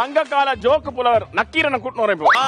சங்க கால ஜோக்கு புலவர் நக்கீரனை கூட்டினு வரேன் இப்போ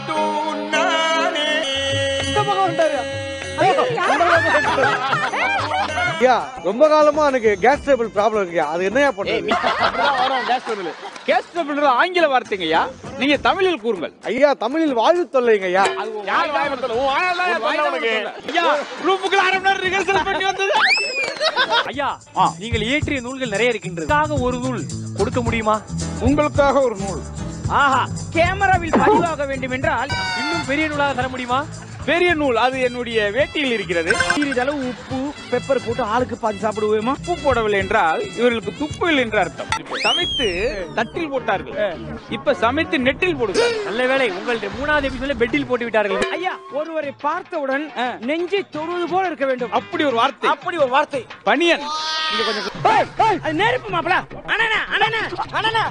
ஐயா ரொம்ப காலமா எனக்கு கேஸ் டேபிள் ப்ராப்ளம் இருக்குயா அது என்னையா பண்றது அப்படிதான் வரும் கேஸ் டபுள் கேஸ் டபுள் ஆங்கில வார்த்தைங்கய்யா நீங்க தமிழில் கூறுங்கள் ஐயா தமிழில் வாயு தொல்லைங்க ஐயா யார் வாய் மத்தல உன் வாயால தான் என் தொல்லை உனக்கு ஐயா ரூமுக்கு அரை மணி நேரம் ரிஹர்சல் பண்ணி வந்தது ஐயா நீங்கள் இயற்றிய நூல்கள் நிறைய இருக்கின்றது அதுக்காக ஒரு நூல் கொடுக்க முடியுமா உங்களுக்காக ஒரு நூல் ஆஹா கேமராவில் பதிவாக வேண்டும் என்றால் இன்னும் பெரிய நூலாக தர முடியுமா பெரிய நூல் அது என்னுடைய வேட்டியில் இருக்கிறது சிறிதளவு உப்பு பெப்பர் போட்டு ஆளுக்கு பாதி சாப்பிடுவோமா உப்பு போடவில்லை என்றால் இவர்களுக்கு துப்பு இல்லை என்று அர்த்தம் சமைத்து தட்டில் போட்டார்கள் இப்ப சமைத்து நெட்டில் போடுகிறார் நல்ல வேளை உங்களுடைய மூணாவது எபிசோட பெட்டில் போட்டு விட்டார்கள் ஐயா ஒருவரை பார்த்தவுடன் நெஞ்சை தொடுவது போல இருக்க வேண்டும் அப்படி ஒரு வார்த்தை அப்படி ஒரு வார்த்தை பனியன் இங்க கொஞ்சம் அது நெருப்பு மாப்பிள அண்ணா அண்ணா அண்ணா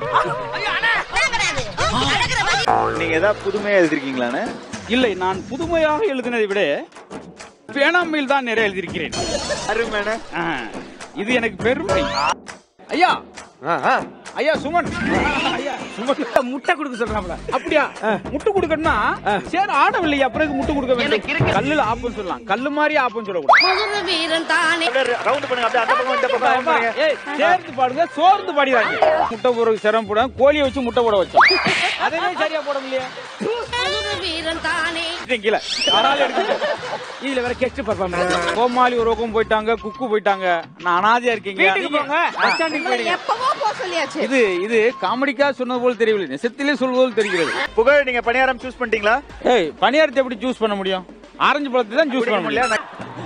நீங்க ஏதாவது புதுமையா எழுதிருக்கீங்களாண்ணே இல்லை நான் புதுமையாக எழுதினதை விட பேனாமையில் தான் நிறைய எழுதியிருக்கிறேன் அருமைண்ணே ஆ, இது எனக்கு பெருமை ஐயா ஆ, ஆ. ஐயா சுமன் ஐயா சுமன் முட்டை கொடுக்க சொல்றாப்ல அப்படியா முட்டை கொடுக்கணும்னா சரி ஆடவில்லையா பிறகு முட்டை கொடுக்க வேண்டும் கல்லுல ஆப்புன்னு சொல்லலாம் கல்லு மாதிரி ஆப்புன்னு சொல்லக்கூடாது மதுர வீரன் தானே ரவுண்ட் பண்ணுங்க அப்படியே அந்த பக்கம் இந்த பக்கம் round பண்ணுங்க. ஏய், சேர்ந்து பாடுங்க சோர்ந்து பாடிடாங்க முட்டை போட சிரமம் போட கோழியை வச்சு முட்டை போட வச்சோம் அதே சரியா போட முடியல மதுர வீரன் தானே கீழே யாராலும் எடுக்க இதுல வேற கெஸ்ட் பர்ஃபார்மன்ஸ் கோமாளி ஒரு பக்கம் போயிட்டாங்க குக்கு போயிட்டாங்க நான் அனாதையா இருக்கீங்க உங்களை எப்பவோ போக சொல்லியாச்சு இது இது காமெடிக்கா சொன்னது போல் தெரியவில்லை நிசத்திலே சொல்வது தெரிகிறது புகழ் நீங்க பணியாரம் சூஸ் பண்ணிட்டீங்களா ஏய் பணியாரத்தை எப்படி சூஸ் பண்ண முடியும் ஆரஞ்சு பழத்தை தான் சூஸ் பண்ண முடியும்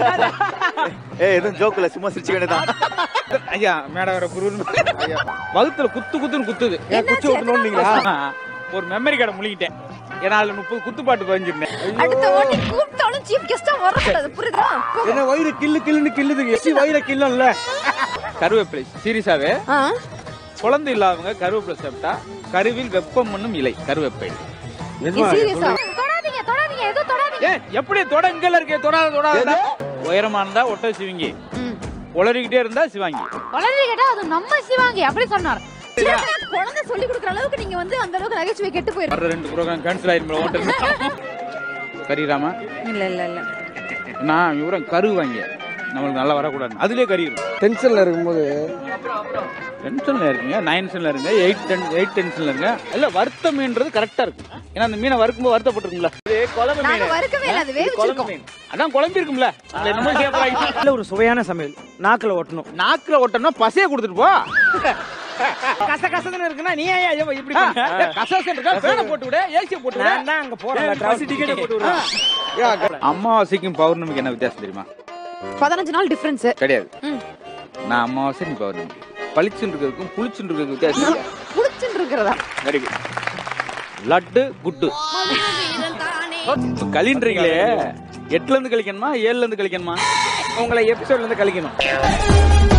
ஏ எதுவும் ஜோக் இல்ல சும்மா சிரிச்சு வேண்டியதான் ஐயா மேடம் வேற குரு வகுத்துல குத்து குத்துன்னு குத்துது ஏன் குச்சி விட்டணும்னீங்களா ஒரு மெமரி கார்டை முழுகிட்டேன் ஏன்னா அதுல முப்பது குத்து பாட்டு பதிஞ்சிருந்தேன் அடுத்த வாட்டி கூப்பிட்டாலும் சீஃப் கெஸ்டா வரக்கூடாது புரியுதா என்ன வயிறு கில்லு கில்லுன்னு கில்லுதுங்க எச்சி வயிற கில்லல கருவேப்பிலை சீரியஸாவே ஆ, குழந்தை இல்லாதவங்க கருவேப்பிலை சாப்பிட்டா கருவில் வெப்பம் பண்ணும் இலை கருவேப்பிலை இது சீரியஸா தொடாதீங்க தொடாதீங்க ஏதோ தொடாதீங்க ஏ எப்படி தொட இங்கல இருக்கே தொடாத தொடாத உயரமா இருந்தா ஒட்ட சிவிங்கி உளறிக்கிட்டே இருந்தா சிவாங்கி வளர்ந்து கேட்டா அது நம்ம சிவாங்கி அப்படி சொன்னார் குழந்தை சொல்லி கொடுக்குற அளவுக்கு நீங்க வந்து அந்த அளவுக்கு நகைச்சுவை கெட்டு போயிரு வர்ற ரெண்டு ப்ரோக்ராம் கேன்சல் ஆயிரும் ஓட்டு கரிராமா இல்ல இல்ல இல்ல நான் இவரம் கரு வாங்கி நம்மளுக்கு நல்லா வரக்கூடாது அதுலயே கறிடும் டென்ஷன்ல இருக்கும்போது டென்ஷன்ல இருக்கீங்க நைன்ஷன்ல இருங்க எயிட் டென் எயிட் டென்ஷன்ல இருங்க இல்ல வருத்த மீன்றது கரெக்டா இருக்கும் ஏன்னா அந்த மீனை வறுக்கும்போது வருத்தப்பட்டிருக்கும்ல இது குழம்பு நாங்க மீன் வறுக்கவே இல்லை அது இது குழம்பு வேவிச்சிருக்கோம் மீன் அதான் குழம்பு இருக்கும்ல அதுல என்னமோ சேர்ப்பாங்க. நல்ல ஒரு சுவையான சமையல் நாக்குல ஒட்டணும் நாக்குல ஒட்டம்னா பசைய கொடுத்துட்டு போ கச கசன்னு இருக்குன்னா நீ ஏன் ஐயோ இப்படி பண்ண? கசகசன்னு இருக்கா பேனை போட்டு விடு ஏசிய போட்டு விடு நான் அங்க போறேன் டிக்கெட் போட்டு விடு அமாவாசைக்கும் பௌர்ணமிக்கு என்ன வித்தியாசம் தெரியுமா பதினஞ்சு நாள் டிஃபரன்ஸ் கிடையாது ம். நான் அமாவாசை நீ பௌர்ணமி பளிச்சுன்னு இருக்கிறதுக்கும் புளிச்சுன்னு இருக்கிறதுக்கும் வித்தியாசம் புடிச்சுட்டு இருக்கிறதா வெரி குட் லட்டு குட்டு மதுர வீரன் தானே இப்ப கலின்றீங்களே எட்டுல இருந்து கழிக்கணுமா ஏழுல இருந்து கழிக்கணுமா உங்களை எபிசோட்ல இருந்து கழிக்கணும்